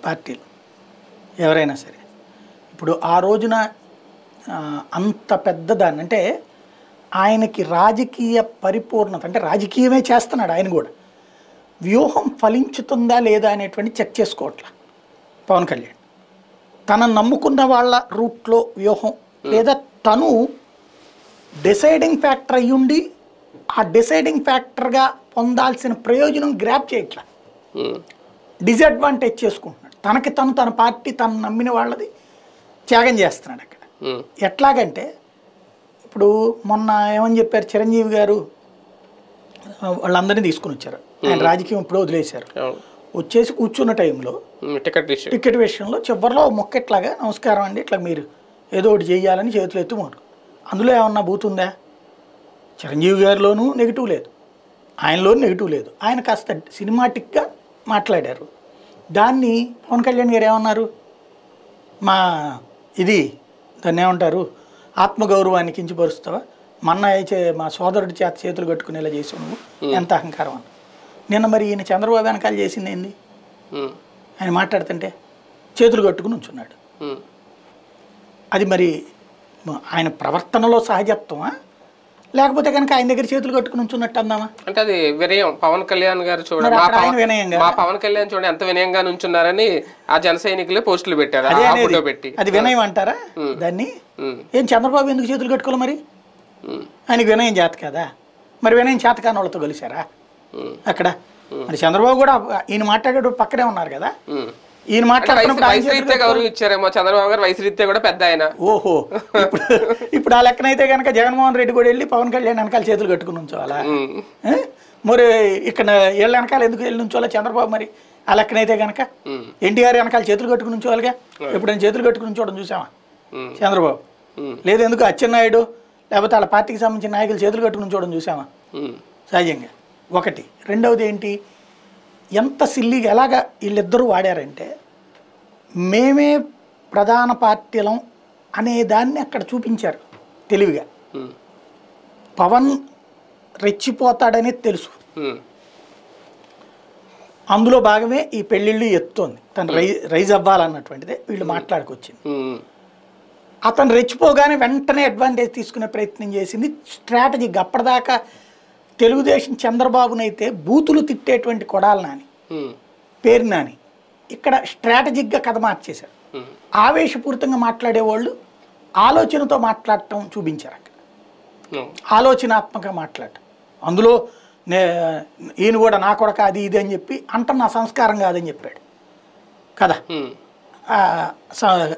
పార్టీలు ఎవరైనా సరే ఇప్పుడు ఆ రోజున ఆ, అంత పెద్దదాన్ని అంటే ఆయనకి రాజకీయ పరిపూర్ణత అంటే రాజకీయమే చేస్తున్నాడు ఆయన కూడా వ్యూహం ఫలించుతుందా లేదా అనేటువంటి చెక్ చేసుకోవట్ల పవన్ కళ్యాణ్ తనను నమ్ముకున్న వాళ్ళ రూట్లో వ్యూహం లేదా తను డిసైడింగ్ ఫ్యాక్టర్ అయ్యుండి ఆ డిసైడింగ్ ఫ్యాక్టర్గా పొందాల్సిన ప్రయోజనం గ్రాప్ చేయట్లా ఉమ్, డిసడ్వాంటేజ్ చేసుకుంటున్నాడు తనకి తను తన పార్టీ తను నమ్మిన వాళ్ళది త్యాగం చేస్తున్నాడు అక్కడ ఉమ్, ఎట్లాగంటే ఇప్పుడు మొన్న ఏమని చెప్పారు చిరంజీవి గారు ఆ, వాళ్ళందరినీ తీసుకుని వచ్చారు ఆయన రాజకీయం ఇప్పుడు వదిలేశారు అవును వచ్చేసి కూర్చున్న టైంలో ఉమ్, టికెట్ ఇష్యూ టికెట్ విషయంలో చివరిలో మొక్కెట్లాగా నమస్కారం అండి ఇట్లా మీరు ఏదో ఒకటి చేయాలని చేతులు ఎత్తు మొక్కు అందులో ఏమన్నా బూతుందా చిరంజీవి గారిలోనూ నెగిటివ్ లేదు ఆయనలోనూ నెగిటివ్ లేదు ఆయన కాస్త సినిమాటిక్గా మాట్లాడారు దాన్ని పవన్ కళ్యాణ్ గారు ఏమన్నారు మా ఇది దాన్ని ఏమంటారు ఆత్మగౌరవాన్ని కించపరుస్తావా మన్న అయితే మా సోదరుడి చేత చేతులు కట్టుకునేలా చేసావు నువ్వు ఎంత అహంకారం అని నిన్న మరి ఈయన చంద్రబాబు వెనకాల చేసింది ఏంది ఉమ్, ఆయన మాట్లాడుతుంటే చేతులు కట్టుకుని ఉంచున్నాడు ఉమ్, అది మరి మ- ఆయన ప్రవర్తనలో సహజత్వమా లేకపోతే కనుక ఆయన దగ్గర చేతులు కట్టుకుని ఉంచున్నట్టు అందామా అంటే అది వినయం పవన్ కళ్యాణ్ గారు చూడండి మరి మా అక్కడ ఆయన పవన్ వినయంగా మా పవన్ కళ్యాణ్ చూడండి ఎంత వినయంగా నుంచున్నారని ఆ జన సైనికులే పోస్టులు పెట్టారు అదే ఆ అనేది ఫోటో పెట్టి అది వినయం అంటారా దాన్ని ఉమ్, ఏం చంద్రబాబు ఎందుకు చేతులు కట్టుకోవాలి మరి ఉమ్, ఆయనకి వినయం చేత కదా మరి వినయం చేత కాని వాళ్ళతో కలిశారా ఉమ్, అక్కడ మరి చంద్రబాబు కూడా ఈయన మాట్లాడేటప్పుడు పక్కనే ఉన్నారు కదా ఉమ్. ఈయన అంటే వయసు మాట్లాడుతున్నప్పుడు ఆయన వయసు చేతులు రీత్యా గౌరవం ఇచ్చారేమో చంద్రబాబు గారు వయసు రీత్యా కూడా పెద్ద ఆయన ఓహో ఇప్పుడు ఇప్పుడు ఆ లెక్కనైతే కనుక జగన్మోహన్ రెడ్డి కూడా వెళ్ళి పవన్ కళ్యాణ్ వెనకాల చేతులు కట్టుకుని ఉంచోవాలా ఉమ్, ఏ? మరి ఇక్కడ ఏళ్ళ వెనకాల ఎందుకు వెళ్ళి ఉంచోవాలా చంద్రబాబు మరి ఆ లెక్కనైతే కనుక ఉమ్, ఎన్టీఆర్ వెనకాల చేతులు కట్టుకుని ఉంచోవాలిగా ఎప్పుడైనా చేతులు కట్టుకుని ఉంచోవడం చూసామా ఉమ్, చంద్రబాబు ఉమ్, లేదు ఎందుకు అచ్చెన్నాయుడు లేకపోతే వాళ్ళ పార్టీకి సంబంధించిన నాయకులు చేతులు కట్టుకుని ఉంచోవడం చూసామా ఉమ్, సహజంగా ఒకటి రెండవది ఏంటి ఎంత సిల్లిగా ఎలాగా వీళ్ళిద్దరూ వాడారంటే మేమే ప్రధాన పార్టీలం అనే దాన్ని అక్కడ చూపించారు తెలివిగా ఉమ్, పవన్ రెచ్చిపోతాడనేది తెలుసు ఉమ్, అందులో భాగమే ఈ పెళ్ళిళ్ళు ఎత్తుంది తను రై రైజ్ అవ్వాలన్నటువంటిదే వీళ్ళు మాట్లాడుకొచ్చింది ఉమ్, అతను రెచ్చిపోగానే వెంటనే అడ్వాంటేజ్ తీసుకునే ప్రయత్నం చేసింది స్ట్రాటజీ అప్పటిదాకా తెలుగుదేశం చంద్రబాబునైతే బూతులు తిట్టేటువంటి కొడాలి నాని ఉమ్, పేరు నాని ఇక్కడ స్ట్రాటజిక్గా కథ మార్చేశారు ఉమ్, ఆవేశపూరితంగా మాట్లాడేవాళ్ళు ఆలోచనతో మాట్లాడటం చూపించారు అక్కడ ఉమ్, ఆలోచనాత్మకంగా మాట్లాడటం అందులో నే ఈయన కూడా నా కొడక అది ఇది అని చెప్పి అంట నా సంస్కారం కాదని చెప్పాడు కదా ఉమ్, ఆ, స-